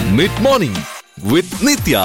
Mid morning with Nithya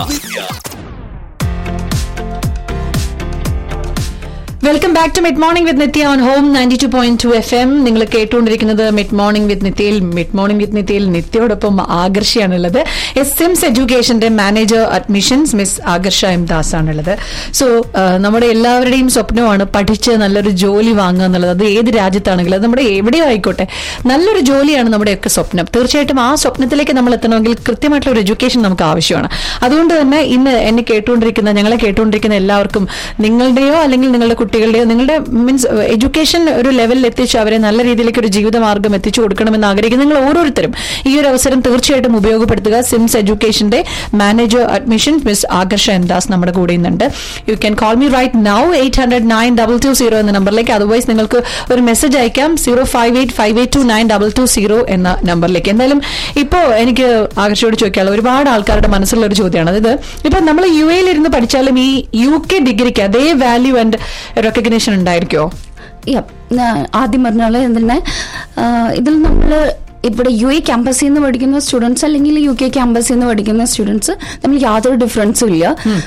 welcome back to mid morning with Nithya on home ninety two point two F M നിങ്ങൾ കേട്ടുകൊണ്ടിരിക്കുന്നത് mid morning with നിത്യയിൽ mid morning with നിത്യയിൽ നിത്യയോടൊപ്പം ആകർഷയാണുള്ളത് SIMS എഡ്യൂക്കേഷന്റെ manager admissions miss Akarsha M Das ആണുള്ളത് so നമ്മുടെ എല്ലാവരുടെയും സ്വപ്നമാണ് പഠിച്ച് നല്ലൊരു ജോലി വാങ്ങുക എന്നുള്ളത് അത് ഏത് രാജ്യത്താണെങ്കിലും അത് നമ്മുടെ എവിടെയോ ആയിക്കോട്ടെ നല്ലൊരു ജോലിയാണ് നമ്മുടെയൊക്കെ സ്വപ്നം തീർച്ചയായിട്ടും ആ സ്വപ്നത്തിലേക്ക് നമ്മൾ എത്തണമെങ്കിൽ കൃത്യമായിട്ടുള്ള ഒരു എഡ്യൂക്കേഷൻ നമുക്ക് ആവശ്യമാണ് അതുകൊണ്ട് തന്നെ ഇന്ന് എന്നെ കേട്ടുകൊണ്ടിരിക്കുന്ന ഞങ്ങളെ കേട്ടുകൊണ്ടിരിക്കുന്ന എല്ലാവർക്കും നിങ്ങളുടെയോ അല്ലെങ്കിൽ നിങ്ങളുടെ കുട്ടികളുടെയോ നിങ്ങളുടെ മീൻസ് എഡ്യൂക്കേഷൻ ഒരു ലെവലിൽ എത്തിച്ച് അവരെ നല്ല രീതിയിലേക്ക് ഒരു ജീവിതമാർഗം എത്തിച്ചു കൊടുക്കണമെന്ന് ആഗ്രഹിക്കുന്ന നിങ്ങൾ ഓരോരുത്തരും ഈ ഒരു അവസരം തീർച്ചയായിട്ടും ഉപയോഗപ്പെടുത്തുക സിംസ് എഡ്യൂക്കേഷന്റെ manager admission miss Akarsha M Das നമ്മുടെ കൂടെ ഇന്നുണ്ട് you can call me right now eight hundred nine double two zero എന്ന നമ്പറിലേക്ക് അതർവൈസ് നിങ്ങൾക്ക് ഒരു മെസ്സേജ് അയക്കാം zero five eight five eight two nine double two zero എന്ന നമ്പറിലേക്ക് എന്തായാലും ഇപ്പോ എനിക്ക് ആകർഷയോട് ചോദിക്കാനുള്ള ഒരുപാട് ആൾക്കാരുടെ മനസ്സിലുള്ള ഒരു ചോദ്യമാണ് അതായത് ഇപ്പൊ നമ്മൾ യു എയിൽ ഇരുന്ന് പഠിച്ചാലും ഈ യു കെ ഡിഗ്രിക്ക് അതേ വാല്യൂ ആൻഡ് റെക്കഗ്നേഷൻ ഉണ്ടായിരിക്കോ Yeah. ഞാൻ ആദ്യം പറഞ്ഞ പോലെ തന്നെ ആ, ഇതിൽ നമ്മൾ ഇവിടെ യു എ ക്യാമ്പസിൽ നിന്ന് പഠിക്കുന്ന സ്റ്റുഡൻസ് അല്ലെങ്കിൽ യു കെ ക്യാമ്പസിൽ നിന്ന് പഠിക്കുന്ന സ്റ്റുഡൻസ് തമ്മിൽ യാതൊരു ഡിഫറൻസും ഇല്ല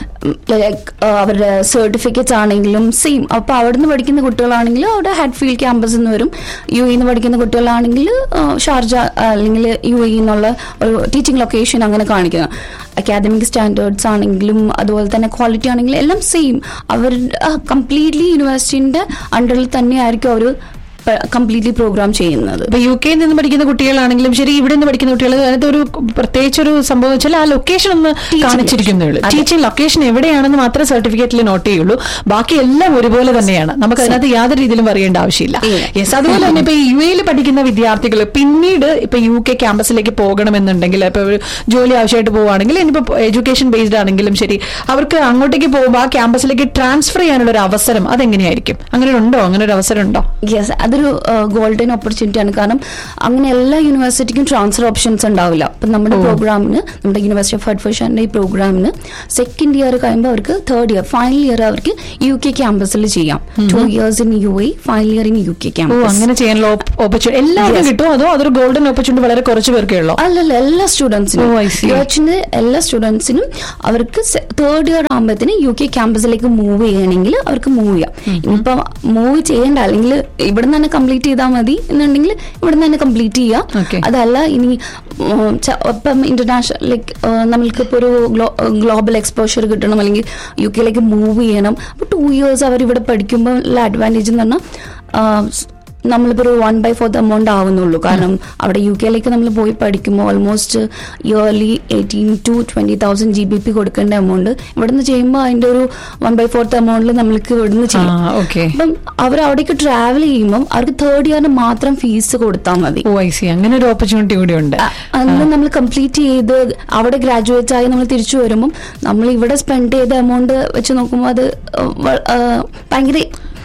ലൈക്ക് അവരുടെ സർട്ടിഫിക്കറ്റ്സ് ആണെങ്കിലും സെയിം അപ്പൊ അവിടെ നിന്ന് പഠിക്കുന്ന കുട്ടികളാണെങ്കിൽ അവിടെ ഹാറ്റ്ഫീൽഡ് ക്യാമ്പസിൽ നിന്ന് വരും യു എന്ന് പഠിക്കുന്ന കുട്ടികളാണെങ്കിൽ ആ, ഷാർജ അല്ലെങ്കിൽ യു എ എന്നുള്ള ഒരു ടീച്ചിങ് ലൊക്കേഷൻ അങ്ങനെ കാണിക്കുക അക്കാദമിക് സ്റ്റാൻഡേർഡ്സ് ആണെങ്കിലും അതുപോലെ തന്നെ ക്വാളിറ്റി ആണെങ്കിലും എല്ലാം സെയിം അവർ കംപ്ലീറ്റ്ലി യൂണിവേഴ്സിറ്റിന്റെ അണ്ടറിൽ തന്നെ ആയിരിക്കും അവർ കംപ്ലീറ്റ്ലി പ്രോഗ്രാം ചെയ്യുന്നത് ഇപ്പൊ യു കെയിൽ നിന്ന് പഠിക്കുന്ന കുട്ടികളാണെങ്കിലും ശരി ഇവിടെ നിന്ന് പഠിക്കുന്ന കുട്ടികൾ അതിനകത്ത് ഒരു പ്രത്യേകിച്ച് ഒരു സംഭവം വെച്ചാൽ ആ ലൊക്കേഷൻ ഒന്ന് കാണിച്ചിരിക്കുന്നേ ഉള്ളൂ ടീച്ചിങ് ലൊക്കേഷൻ എവിടെയാണെന്ന് മാത്രമേ സർട്ടിഫിക്കറ്റിൽ നോട്ട് ചെയ്യുള്ളൂ ബാക്കി എല്ലാം ഒരുപോലെ തന്നെയാണ് നമുക്ക് അതിനകത്ത് യാതൊരു രീതിയിലും അറിയേണ്ട ആവശ്യമില്ല യെസ് അതുപോലെ തന്നെ ഇപ്പൊ യു എയിൽ പഠിക്കുന്ന വിദ്യാർത്ഥികൾ പിന്നീട് ഇപ്പൊ യു കെ ക്യാമ്പസിലേക്ക് പോകണമെന്നുണ്ടെങ്കിൽ ഇപ്പൊ ഒരു ജോലി ആവശ്യമായിട്ട് പോവുകയാണെങ്കിൽ ഇനിയിപ്പോ എഡ്യൂക്കേഷൻ ബേസ്ഡ് ആണെങ്കിലും ശരി അവർക്ക് അങ്ങോട്ടേക്ക് പോകുമ്പോൾ ആ ക്യാമ്പസിലേക്ക് ട്രാൻസ്ഫർ ചെയ്യാനുള്ള ഒരു അവസരം അതെങ്ങനെയായിരിക്കും അങ്ങനെ ഉണ്ടോ അങ്ങനെ ഒരു അവസരം ഉണ്ടോ യെസ് അതൊരു ഗോൾഡൻ ഓപ്പർച്യൂണിറ്റി ആണ് കാരണം അങ്ങനെ എല്ലാ യൂണിവേഴ്സിറ്റിക്കും ട്രാൻസ്ഫർ ഓപ്ഷൻസ് ഉണ്ടാവില്ല അപ്പം നമ്മുടെ പ്രോഗ്രാമിന് നമ്മുടെ യൂണിവേഴ്സിറ്റി ഓഫ് ഹെഡ്ഫോഷന്റെ ഈ പ്രോഗ്രാമിന് സെക്കൻഡ് ഇയർ കഴിയുമ്പോൾ അവർക്ക് തേർഡ് ഇയർ ഫൈനൽ ഇയർ അവർക്ക് യു കെ ക്യാമ്പസിൽ ചെയ്യാം two years in U A final year in U K oh campus അങ്ങനെ ചെയ്യാനുള്ള ഓപ്പർച്യൂണിറ്റി എല്ലാവർക്കും കിട്ടും അതോ അതൊരു ഗോൾഡൻ ഓപ്പർച്യൂണിറ്റി വളരെ കുറച്ച് പേർക്കേ ഉള്ളോ അല്ലല്ല എല്ലാ സ്റ്റുഡൻസിനും Oh, I see. യു എച്ചിന്റെ എല്ലാ സ്റ്റുഡൻസിനും അവർക്ക് തേർഡ് ഇയർ ആകുമ്പോഴത്തേന് യു കെ ക്യാമ്പസിലേക്ക് മൂവ് ചെയ്യണമെങ്കിൽ അവർക്ക് മൂവ് ചെയ്യാം ഇനിയിപ്പം മൂവ് ചെയ്യേണ്ട അല്ലെങ്കിൽ ഇവിടെ തന്നെ കംപ്ലീറ്റ് ചെയ്താൽ മതി എന്നുണ്ടെങ്കിൽ ഇവിടെ തന്നെ കംപ്ലീറ്റ് Okay. ചെയ്യാം അതല്ല ഇനി ഉം, ച- ഇപ്പം ഇന്റർനാഷണൽ ലൈക്ക് നമ്മൾക്കിപ്പോൾ ഒരു ഗ്ലോബൽ എക്സ്പോഷർ കിട്ടണം അല്ലെങ്കിൽ യു കെയിലേക്ക് മൂവ് ചെയ്യണം അപ്പോൾ ടു ഇയേഴ്സ് അവർ ഇവിടെ പഠിക്കുമ്പോൾ ഉള്ള അഡ്വാൻറ്റേജ് എന്ന് പറഞ്ഞാൽ നമ്മളിപ്പോൾ ഒരു വൺ ബൈ ഫോർത്ത് എമൗണ്ട് ആവുന്നുള്ളൂ കാരണം അവിടെ യു കെയിലേക്ക് നമ്മൾ പോയി പഠിക്കുമ്പോൾ almost yearly eighteen to twenty thousand G B P കൊടുക്കേണ്ട എമൗണ്ട് ഇവിടുന്ന് ചെയ്യുമ്പോൾ അതിന്റെ ഒരു വൺ ബൈ ഫോർത്ത് എമൗണ്ടിൽ നമ്മൾക്ക് ഇവിടുന്ന് ചെയ്യാം ആ, okay. അപ്പം അവർ അവിടേക്ക് ട്രാവൽ ചെയ്യുമ്പോൾ അവർക്ക് തേർഡ് ഇയറിന് മാത്രം ഫീസ് കൊടുത്താൽ മതി ഓ ഐ സി അങ്ങനെ ഒരു ഓപ്പർച്യൂണിറ്റി കൂടി ഉണ്ട് അന്ന് നമ്മൾ കംപ്ലീറ്റ് ചെയ്ത് അവിടെ ഗ്രാജുവേറ്റ് ആയി നമ്മൾ തിരിച്ചു വരുമ്പം നമ്മൾ ഇവിടെ സ്പെൻഡ് ചെയ്ത എമൗണ്ട് വെച്ച് നോക്കുമ്പോൾ അത് വ- ആ, ഭയങ്കര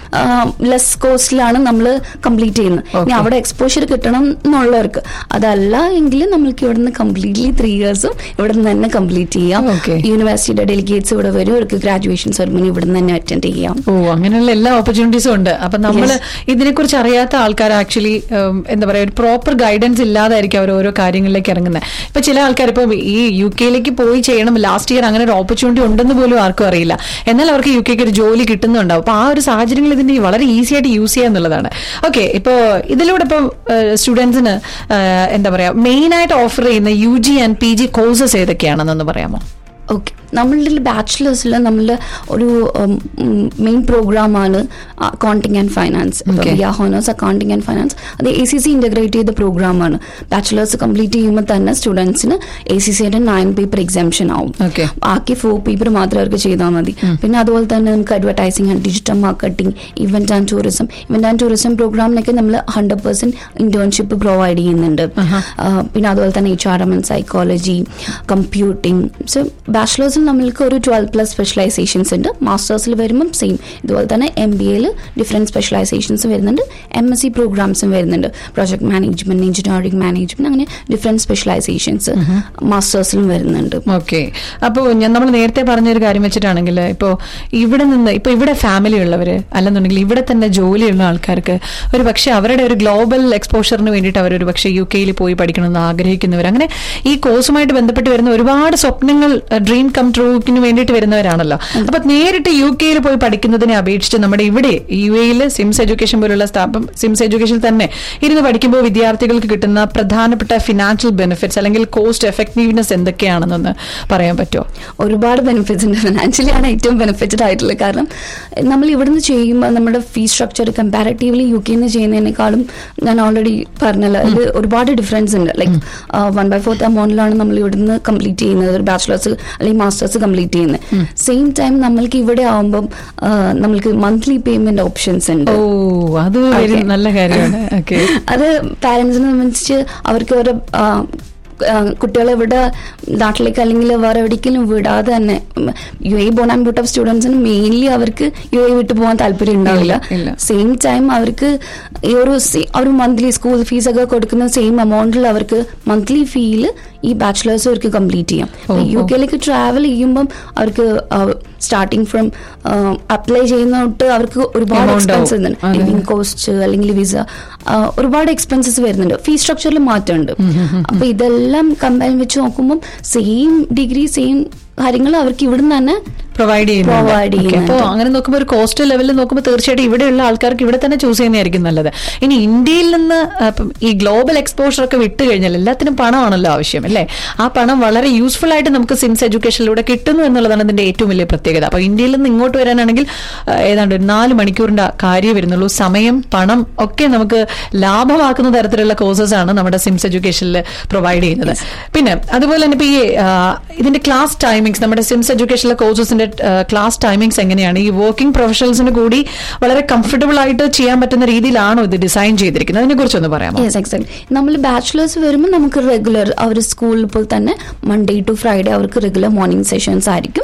ലെസ് കോസ്റ്റിലാണ് നമ്മൾ കംപ്ലീറ്റ് ചെയ്യുന്നത് ഇനി Okay. അവിടെ എക്സ്പോഷർ കിട്ടണം എന്നുള്ളവർക്ക് അതല്ല എങ്കിൽ നമ്മൾക്ക് ഇവിടെ നിന്ന് കംപ്ലീറ്റ്ലി ത്രീ ഇയേഴ്സും ഇവിടെ നിന്ന് തന്നെ കംപ്ലീറ്റ് ചെയ്യാം Okay. യൂണിവേഴ്സിറ്റിയുടെ ഡെലിഗേറ്റ്സ് ഇവിടെ വരും അവർക്ക് ഗ്രാജുവേഷൻ സെറമണി ഇവിടെ നിന്ന് തന്നെ അറ്റൻഡ് ചെയ്യാം ഓ അങ്ങനെയുള്ള എല്ലാ ഓപ്പർച്യൂണിറ്റീസും ഉണ്ട് അപ്പൊ നമ്മൾ ഇതിനെക്കുറിച്ച് അറിയാത്ത ആൾക്കാർ ആക്ച്വലി എന്താ പറയാ ഒരു പ്രോപ്പർ ഗൈഡൻസ് ഇല്ലാതായിരിക്കും അവർ ഓരോ കാര്യങ്ങളിലേക്ക് ഇറങ്ങുന്നത് ഇപ്പൊ ചില ആൾക്കാർ ഇപ്പൊ ഈ യു കെയിലേക്ക് പോയി ചെയ്യണം ലാസ്റ്റ് ഇയർ അങ്ങനെ ഒരു ഓപ്പർച്യൂണിറ്റി ഉണ്ടെന്ന് പോലും ആർക്കും അറിയില്ല എന്നാൽ അവർക്ക് യു കെക്ക് ഒരു ജോലി കിട്ടുന്നുണ്ടാവും അപ്പൊ ആ ഒരു സാഹചര്യങ്ങൾ ഇതിന്റെ വളരെ ഈസി ആയിട്ട് യൂസ് ചെയ്യുക എന്നുള്ളതാണ് ഓക്കെ ഇപ്പോ ഇതിലൂടെ ഇപ്പൊ സ്റ്റുഡൻസിന് എന്താ പറയാ മെയിൻ ആയിട്ട് ഓഫർ ചെയ്യുന്ന U G and P G courses ഏതൊക്കെയാണെന്നൊന്ന് പറയാമോ ഓക്കെ നമ്മളുടെ ബാച്ചിലേഴ്സിൽ നമ്മളുടെ ഒരു മെയിൻ പ്രോഗ്രാമാണ് accounting and finance Okay. Via honours accounting and finance അത് എ സി സി ഇന്റഗ്രേറ്റ് ചെയ്ത പ്രോഗ്രാമാണ് ബാച്ചിലേഴ്സ് കംപ്ലീറ്റ് ചെയ്യുമ്പോൾ തന്നെ സ്റ്റുഡൻസിന് എ സി സിയുടെ നയൻ പേപ്പർ എക്സാംഷൻ ആവും Okay. ബാക്കി ഫോർ പേപ്പർ മാത്രം അവർക്ക് ചെയ്താൽ മതി പിന്നെ അതുപോലെ തന്നെ നമുക്ക് advertising and digital marketing event and tourism event and tourism പ്രോഗ്രാമിനൊക്കെ നമ്മൾ ഹൺഡ്രഡ് പെർസെന്റ് ഇന്റേൺഷിപ്പ് പ്രൊവൈഡ് ചെയ്യുന്നുണ്ട് ആ, പിന്നെ അതുപോലെ തന്നെ H R M N psychology computing so ബാച്ചിലേഴ്സിൽ നമ്മൾക്ക് ഒരു ട്വൽവ് പ്ലസ് സ്പെഷ്യലൈസേഷൻസ് ഉണ്ട് മാസ്റ്റേഴ്സിൽ വരുമ്പം സെയിം ഇതുപോലെ തന്നെ എം ബി എയിൽ ഡിഫറെൻറ്റ് സ്പെഷ്യലൈസേഷൻസ് വരുന്നുണ്ട് എം എസ് സി പ്രോഗ്രാംസും വരുന്നുണ്ട് പ്രോജക്ട് മാനേജ്മെന്റ് എഞ്ചിനീയറിംഗ് മാനേജ്മെന്റ് അങ്ങനെ ഡിഫറെൻറ്റ് സ്പെഷ്യലൈസേഷൻസ് മാസ്റ്റേഴ്സിലും വരുന്നുണ്ട് ഓക്കെ അപ്പോൾ ഞാൻ നമ്മൾ നേരത്തെ പറഞ്ഞൊരു കാര്യം വെച്ചിട്ടാണെങ്കിൽ ഇപ്പോൾ ഇവിടെ നിന്ന് ഇപ്പോൾ ഇവിടെ ഫാമിലി ഉള്ളവർ അല്ലെന്നുണ്ടെങ്കിൽ ഇവിടെ തന്നെ ജോലിയുള്ള ആൾക്കാർക്ക് ഒരു പക്ഷേ അവരുടെ ഒരു ഗ്ലോബൽ എക്സ്പോഷറിന് വേണ്ടിയിട്ട് അവർ ഒരു പക്ഷേ യു കെയിൽ പോയി പഠിക്കണമെന്ന് ആഗ്രഹിക്കുന്നവർ അങ്ങനെ ഈ കോഴ്സുമായിട്ട് ബന്ധപ്പെട്ട് വരുന്ന ഒരുപാട് സ്വപ്നങ്ങൾ ഡ്രീം കം ട്രൂക്കിന് വേണ്ടിയിട്ട് വരുന്നവരാണല്ലോ അപ്പൊ നേരിട്ട് യു കെയിൽ പോയി പഠിക്കുന്നതിനെ അപേക്ഷിച്ച് നമ്മുടെ ഇവിടെ യു എയിൽ സിംസ് എഡ്യൂക്കേഷൻ പോലുള്ള സ്ഥാപനം സിംസ് എഡ്യൂക്കേഷൻ തന്നെ ഇരുന്ന് പഠിക്കുമ്പോൾ വിദ്യാർത്ഥികൾക്ക് കിട്ടുന്ന പ്രധാനപ്പെട്ട ഫിനാൻഷ്യൽ ബെനിഫിറ്റ്സ് അല്ലെങ്കിൽ കോസ്റ്റ് എഫക്റ്റീവ്നെസ് എന്തൊക്കെയാണെന്നൊന്ന് പറയാൻ പറ്റുമോ ഒരുപാട് ബെനിഫിറ്റ്സ് ഉണ്ട് ഫിനാൻഷ്യലി ആണ് ഏറ്റവും ബെനിഫിറ്റഡ് ആയിട്ടുള്ളത് കാരണം നമ്മൾ ഇവിടുന്ന് ചെയ്യുമ്പോൾ നമ്മുടെ ഫീസ് സ്ട്രക്ചർ കമ്പാരിറ്റീവ്ലി യു കെയിൽ നിന്ന് ചെയ്യുന്നതിനേക്കാളും ഞാൻ ഓൾറെഡി പറഞ്ഞല്ലോ ഇത് ഒരുപാട് ഡിഫറൻസ് ഉണ്ട് ലൈക്ക് വൺ ബൈ ഫോർത്ത് എമൗണ്ടിലാണ് നമ്മൾ ഇവിടുന്ന് കംപ്ലീറ്റ് ചെയ്യുന്നത് ഒരു ബാച്ചിലേഴ്സ് അല്ലെങ്കിൽ മാസ്റ്റേഴ്സ് കംപ്ലീറ്റ് ചെയ്യുന്നത് സെയിം ടൈം നമ്മൾക്ക് ഇവിടെ ആവുമ്പം ആ, നമ്മൾക്ക് മന്ത്ലി പേയ്മെന്റ് ഓപ്ഷൻസ് ഉണ്ട് ഓ അത് very Okay. നല്ല കാര്യമാണ് ഓക്കെ അത് പാരന്റ്സിനെ സംബന്ധിച്ച് അവർക്ക് അവരുടെ ആ, ആ, കുട്ടികളെ ഇവിടെ നാട്ടിലേക്ക് അല്ലെങ്കിൽ വേറെ എവിടേക്കെങ്കിലും വിടാതെ തന്നെ U A born and brought up സ്റ്റുഡൻസിന് മെയിൻലി അവർക്ക് യു എ വിട്ട് പോകാൻ താല്പര്യം ഉണ്ടാവില്ല ഇല്ല, ഇല്ല. സെയിം ടൈം അവർക്ക് ഈ ഒരു സെ- ഒരു മന്ത്ലി സ്കൂൾ ഫീസ് ഒക്കെ കൊടുക്കുന്ന സെയിം എമൗണ്ടിൽ അവർക്ക് മന്ത്ലി ഫീൽ ഈ ബാച്ചിലേഴ്സ് അവർക്ക് കംപ്ലീറ്റ് ചെയ്യാം ഓ, യു ഓ. കെയിലേക്ക് ട്രാവൽ ചെയ്യുമ്പം അവർക്ക് സ്റ്റാർട്ടിങ് ഫ്രം അപ്ലൈ ചെയ്യുന്ന തൊട്ട് അവർക്ക് ഒരുപാട് Amount എക്സ്പെൻസ് ആവും. ഉണ്ട് അതെ. ലിവിംഗ് കോസ്റ്റ് അല്ലെങ്കിൽ വിസ ഒരുപാട് എക്സ്പെൻസസ് വരുന്നുണ്ട് ഫീസ് സ്ട്രക്ചറിൽ മാറ്റമുണ്ട് അപ്പൊ ഇതെല്ലാം കമ്പയർ വെച്ച് നോക്കുമ്പോൾ സെയിം ഡിഗ്രി സെയിം കാര്യങ്ങൾ അവർക്ക് ഇവിടുന്ന് തന്നെ പ്രൊവൈഡ് Provide ചെയ്യുന്നുണ്ട് ചെയ്യുന്നുണ്ട്. അപ്പോൾ അങ്ങനെ നോക്കുമ്പോൾ ഒരു കോസ്റ്റ് ലെവലിൽ നോക്കുമ്പോൾ തീർച്ചയായിട്ടും ഇവിടെയുള്ള ആൾക്കാർക്ക് ഇവിടെ തന്നെ ചൂസ് ചെയ്യുന്നതായിരിക്കും നല്ലത് ഇനി ഇന്ത്യയിൽ നിന്ന് ആ, ഇപ്പം ഈ ഗ്ലോബൽ എക്സ്പോഷർ ഒക്കെ വിട്ട് കഴിഞ്ഞാൽ എല്ലാത്തിനും പണമാണല്ലോ ആവശ്യം അല്ലേ ആ പണം വളരെ യൂസ്ഫുൾ ആയിട്ട് നമുക്ക് സിംസ് എഡ്യൂക്കേഷനിലൂടെ കിട്ടുന്നു എന്നുള്ളതാണ് ഇതിന്റെ ഏറ്റവും വലിയ പ്രത്യേകത അപ്പൊ ഇന്ത്യയിൽ നിന്ന് ഇങ്ങോട്ട് വരാനാണെങ്കിൽ ആ, ഏതാണ്ട് ഒരു നാല് മണിക്കൂറിന്റെ കാര്യം വരുന്നുള്ളൂ സമയം പണം ഒക്കെ നമുക്ക് ലാഭമാക്കുന്ന തരത്തിലുള്ള കോഴ്സസ് ആണ് നമ്മുടെ സിംസ് എഡ്യൂക്കേഷനിൽ പ്രൊവൈഡ് ചെയ്യുന്നത് പിന്നെ അതുപോലെ തന്നെ ഇപ്പൊ ഈ ആ, ഇതിന്റെ ക്ലാസ് ടൈമിങ്സ് നമ്മുടെ സിംസ് എഡ്യൂക്കേഷനിലെ കോഴ്സസിന്റെ ക്ലാസ് ടൈമിങ്സ് എങ്ങനെയാണ് ഈ വർക്കിംഗ് പ്രൊഫഷണൽസിന് കൂടി വളരെ കംഫർട്ടബിൾ ആയിട്ട് ചെയ്യാൻ പറ്റുന്ന രീതിയിലാണോ ഇത് ഡിസൈൻ ചെയ്തിരിക്കുന്നത് അതിനെ കുറിച്ചൊന്ന് പറയാമോ യെസ് എക്സാക്ട് നമ്മൾ ബാച്ചിലേഴ്സ് വരുമ്പോൾ നമുക്ക് റെഗുലർ അവർ സ്കൂളിൽ പോയി തന്നെ മൺഡേ ടു ഫ്രൈഡേ അവർക്ക് റെഗുലർ മോർണിംഗ് സെഷൻസ് ആയിരിക്കും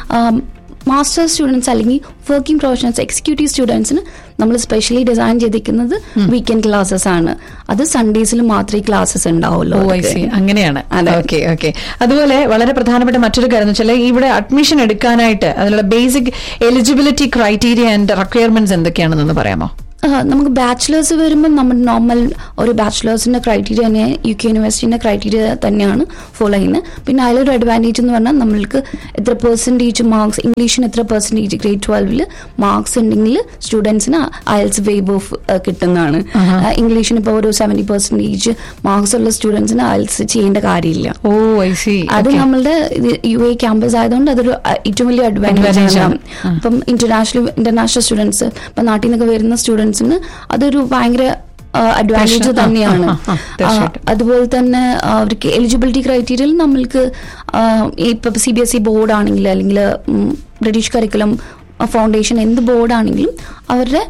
മാസ്റ്റേഴ്സ് സ്റ്റുഡൻസ് അല്ലെങ്കിൽ വർക്കിംഗ് പ്രൊഫഷണൽസ് എക്സിക്യൂട്ടീവ് സ്റ്റുഡൻസിന് നമ്മൾ സ്പെഷ്യലി ഡിസൈൻ ചെയ്തിരിക്കുന്നത് വീക്കെൻഡ് ക്ലാസ്സസ് ആണ് അത് സൺഡേസിൽ മാത്രമേ ക്ലാസ്സസ് ഉണ്ടാവുള്ളൂ ഓ ഐ അവർക്ക്. സി അങ്ങനെയാണ് അതെ. ഓക്കെ ഓക്കെ അതുപോലെ വളരെ പ്രധാനപ്പെട്ട മറ്റൊരു കാര്യം എന്ന് വെച്ചാൽ ഇവിടെ അഡ്മിഷൻ എടുക്കാനായിട്ട് അതിലുള്ള basic eligibility criteria and requirements എന്തൊക്കെയാണെന്നൊന്ന് പറയാമോ ആ, നമുക്ക് ബാച്ചിലേഴ്സ് വരുമ്പോൾ നമ്മൾ നോർമൽ ഒരു ബാച്ചിലേഴ്സിന്റെ ക്രൈറ്റീരിയ തന്നെ യു കെ യൂണിവേഴ്സിറ്റിന്റെ ക്രൈറ്റീരിയ തന്നെയാണ് ഫോളോ ചെയ്യുന്നത് പിന്നെ അതിലൊരു അഡ്വാൻറ്റേജ് എന്ന് പറഞ്ഞാൽ നമ്മൾക്ക് എത്ര പെർസെൻറ്റേജ് മാർക്സ് ഇംഗ്ലീഷിന് എത്ര പെർസെൻറ്റേജ് ഗ്രേഡ് ട്വൽവിൽ മാർക്സ് ഉണ്ടെങ്കിൽ സ്റ്റുഡൻസിന് അയൽസ് വേവ് ഓഫ് കിട്ടുന്നതാണ് ആ, ഇംഗ്ലീഷിന് ഇപ്പോൾ ഒരു സെവൻറ്റി പെർസെൻറ്റേജ് മാർക്സ് ഉള്ള സ്റ്റുഡൻസിന് അയൽസ് ചെയ്യേണ്ട കാര്യമില്ല ഓ ഐ സി അത് നമ്മളുടെ യു എ ക്യാമ്പസ് ആയതുകൊണ്ട് അതൊരു അഹ്, ഏറ്റവും വലിയ അഡ്വാൻറ്റേജ് Advantage ആണ് ആണ്. അപ്പം ഇന്റർനാഷണൽ ഇന്റർനാഷണൽ സ്റ്റുഡൻസ് ഇപ്പൊ നാട്ടിൽ നിന്നൊക്കെ വരുന്ന സ്റ്റുഡൻസിന് അതൊരു ഭയങ്കര അഡ്വാൻറ്റേജ് പ്രശ്നം. ആ, തന്നെയാണ് ആ, ആ, തീർച്ചയായിട്ടും. ആ, അതുപോലെ തന്നെ ആ, അവർക്ക് എലിജിബിലിറ്റി ക്രൈറ്റീരിയയിൽ നമ്മൾക്ക് ആ, ഇപ്പൊ C B S E board ആണെങ്കിൽ അല്ലെങ്കിൽ ഉം, ബ്രിട്ടീഷ് കരിക്കുലം ഫൗണ്ടേഷൻ എന്ത് ബോർഡാണെങ്കിലും അവരുടെ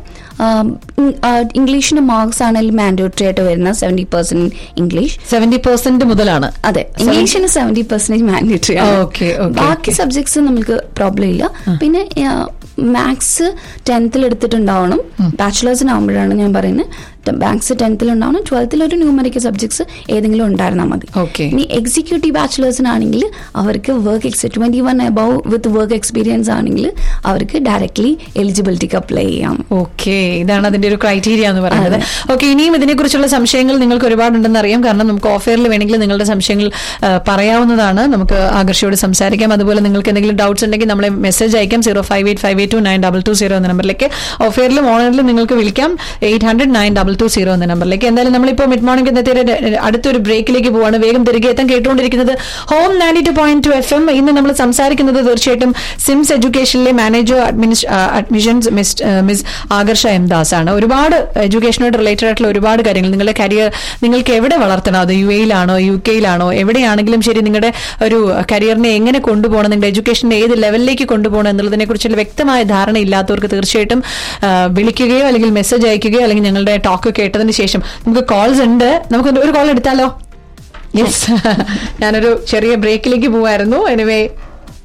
ഇംഗ്ലീഷിന്റെ മാർക്സ് ആണെങ്കിൽ മാൻഡേറ്ററി ആയിട്ട് വരുന്ന seventy percent English seventy percent മുതലാണ് അതെ ഇംഗ്ലീഷിന് seventy percentage mandatory Okay, okay, ബാക്കി okay. സബ്ജക്ട്സ് നമുക്ക് പ്രോബ്ലം ഇല്ല പിന്നെ മാത്സ് ടെൻത്തിൽ എടുത്തിട്ടുണ്ടാവണം ബാച്ചിലേഴ്സിനാകുമ്പോഴാണ് ഞാൻ പറയുന്നത് മാത്സ് ടെൻത്തിൽ ഉണ്ടാവണം ട്വൽത്തിൽ ഒരു ന്യൂമറിക്കൽ സബ്ജക്ട്സ് ഏതെങ്കിലും ഉണ്ടായിരുന്നാൽ മതി Okay. ഇനി എക്സിക്യൂട്ടീവ് ബാച്ചിലേഴ്സിനാണെങ്കിൽ അവർക്ക് work ex twenty one above with work experience ആണെങ്കിൽ അവർക്ക് ഡയറക്ട്ലി എലിജിബിലിറ്റിക്ക് അപ്ലൈ ചെയ്യാം ഓക്കെ ഇതാണ് അതിന്റെ ഒരു ക്രൈറ്റീരിയ എന്ന് പറയുന്നത് ഓക്കെ ഇനിയും ഇതിനെക്കുറിച്ചുള്ള സംശയങ്ങൾ നിങ്ങൾക്ക് ഒരുപാടുണ്ടെന്ന് അറിയാം കാരണം നമുക്ക് ഓഫറിൽ വേണമെങ്കിൽ നിങ്ങളുടെ സംശയങ്ങൾ ആ, പറയാവുന്നതാണ് നമുക്ക് ആകർഷയോട് സംസാരിക്കാം അതുപോലെ നിങ്ങൾക്ക് എന്തെങ്കിലും ഡൗട്ട്സ് ഉണ്ടെങ്കിൽ നമ്മളെ മെസ്സേജ് അയക്കാം zero five eight five eight two nine double two zero എന്ന നമ്പറിലേക്ക് ഓഫറിലും ഓണറിലും നിങ്ങൾക്ക് വിളിക്കാം eight hundred nine double two zero എന്ന നമ്പറിലേക്ക് എന്തായാലും നമ്മളിപ്പോൾ മിഡ് മോർണിംഗ് എന്നത്തെ അടുത്തൊരു ബ്രേക്കിലേക്ക് പോവാണ് വേഗം തിരികെ എത്താൻ കേട്ടുകൊണ്ടിരിക്കുന്നത് home ninety two point two F M ഇന്ന് നമ്മൾ സംസാരിക്കുന്നത് തീർച്ചയായിട്ടും സിംസ് എഡ്യൂക്കേഷനിലെ manager admissions miss miss Akarsha M Das ആണ് ഒരുപാട് എഡ്യൂക്കേഷനോട് റിലേറ്റഡ് ആയിട്ടുള്ള ഒരുപാട് കാര്യങ്ങൾ നിങ്ങളുടെ കരിയർ നിങ്ങൾക്ക് എവിടെ വളർത്തണം അത് യു എയിലാണോ യു കെയിലാണോ എവിടെയാണെങ്കിലും ശരി നിങ്ങളുടെ ഒരു കരിയറിനെ എങ്ങനെ കൊണ്ടുപോകണം നിങ്ങളുടെ എഡ്യൂക്കേഷനെ ഏത് ലെവലിലേക്ക് കൊണ്ടുപോകണം എന്നുള്ളതിനെ കുറിച്ചുള്ള വ്യക്തമായ ധാരണ ഇല്ലാത്തവർക്ക് തീർച്ചയായിട്ടും ആ, വിളിക്കുകയോ അല്ലെങ്കിൽ മെസ്സേജ് അയക്കുകയോ അല്ലെങ്കിൽ ഞങ്ങളുടെ ടോക്ക് കേട്ടതിന് ശേഷം നമുക്ക് കോൾസ് ഉണ്ട് നമുക്ക് ഒരു കോൾ എടുത്താലോ യെസ് ഞാനൊരു ചെറിയ ബ്രേക്കിലേക്ക് പോവായിരുന്നു എനിവേ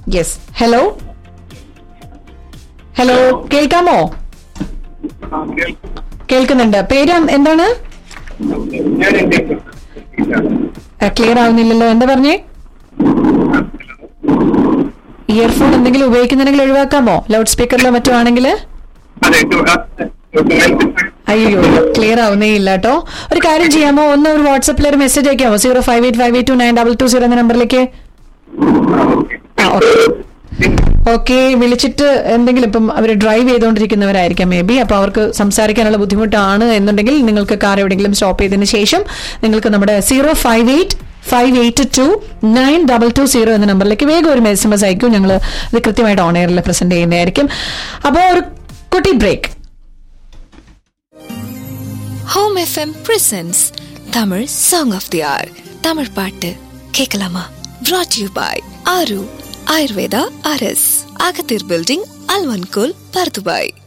യെസ് ഹലോ ഹലോ കേൾക്കാമോ കേൾക്കുന്നുണ്ട് പേര് എന്താണ് ക്ലിയർ ആവുന്നില്ലല്ലോ എന്താ പറഞ്ഞേ ഇയർഫോൺ എന്തെങ്കിലും ഉപയോഗിക്കുന്നുണ്ടെങ്കിൽ ഒഴിവാക്കാമോ ലൗഡ് സ്പീക്കറിലോ മറ്റോ ആണെങ്കിൽ അയ്യോ ക്ലിയർ ആവുന്നേ ഇല്ല കേട്ടോ ഒരു കാര്യം ചെയ്യാമോ ഒന്ന് ഒരു വാട്സപ്പിൽ ഒരു മെസ്സേജ് അയക്കാമോ zero five eight five eight two nine double two zero എന്ന നമ്പറിലേക്ക് ആ ഓക്കെ ഓക്കെ വിളിച്ചിട്ട് എന്തെങ്കിലും ഇപ്പം അവർ ഡ്രൈവ് ചെയ്തുകൊണ്ടിരിക്കുന്നവരായിരിക്കാം മേ ബി അപ്പോൾ അവർക്ക് സംസാരിക്കാനുള്ള ബുദ്ധിമുട്ടാണ് എന്നുണ്ടെങ്കിൽ നിങ്ങൾക്ക് കാർ എവിടെയെങ്കിലും സ്റ്റോപ്പ് ചെയ്തതിന് ശേഷം നിങ്ങൾക്ക് നമ്മുടെ zero five eight five eight two nine double two zero എന്ന നമ്പറിലേക്ക് വേഗം ഒരു എസ് എം എസ് അയക്കും ഞങ്ങൾ ഇത് കൃത്യമായിട്ട് ഓൺ എയറിൽ പ്രസന്റ് ചെയ്യുന്നതായിരിക്കും അപ്പോൾ ഒരു കുട്ടി break home FM presents Tamil song of the hour Tamil பாட்டு கேட்கலாமா brought யூ பாய் ஆரு ஆயுர்வேதா அரஸ் அகத்தீர் பில்டிங் அல்வன்கோல் பர்துபாய்